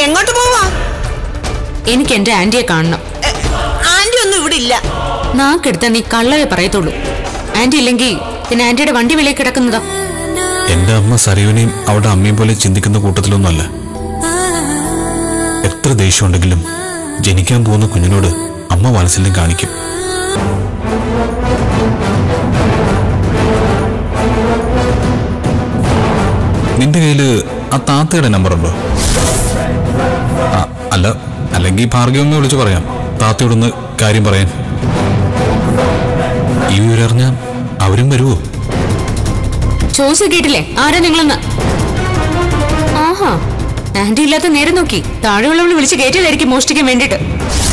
എങ്ങോട്ട് പോവാ എനിക്ക് എന്റെ ആന്റിയെ കാണണം എ, ആന്റി ഒന്നും ഇവിടെ ഇല്ല നാക്കെടുത്താ നീ കള്ളവേ പറയത്തുള്ളൂ ആന്റി ഇല്ലെങ്കിൽ പിന്നെ ആന്റിയുടെ വണ്ടി വിലയിൽ കിടക്കുന്നതാ എന്റെ അമ്മ സരയുവിനെയും അവളുടെ അമ്മയും പോലെ ചിന്തിക്കുന്ന കൂട്ടത്തിലൊന്നുമല്ല എത്ര ദേഷ്യമുണ്ടെങ്കിലും ജനിക്കാൻ പോകുന്ന കുഞ്ഞിനോട് അമ്മ വാത്സല്യം കാണിക്കും നിന്റെ കയ്യില് ആ താത്തയുടെ നമ്പർ ഉണ്ടോ ആ, അല്ല അല്ലെങ്കിൽ ഭാർഗവ ഒന്ന് വിളിച്ചു പറയാം താത്തയോടൊന്ന് കാര്യം പറയാൻ ഈ വിവരം അറിഞ്ഞാൽ അവരും വരുമോ ചോദിച്ചു കേട്ടില്ലേ ആരാ നിങ്ങളെന്ന് ആഹാ ആന്റി ഇല്ലാത്ത നേരം നോക്കി താഴെയുള്ളവള് വിളിച്ച് കയറ്റിയതായിരിക്കും മോഷ്ടിക്കാൻ വേണ്ടിട്ട്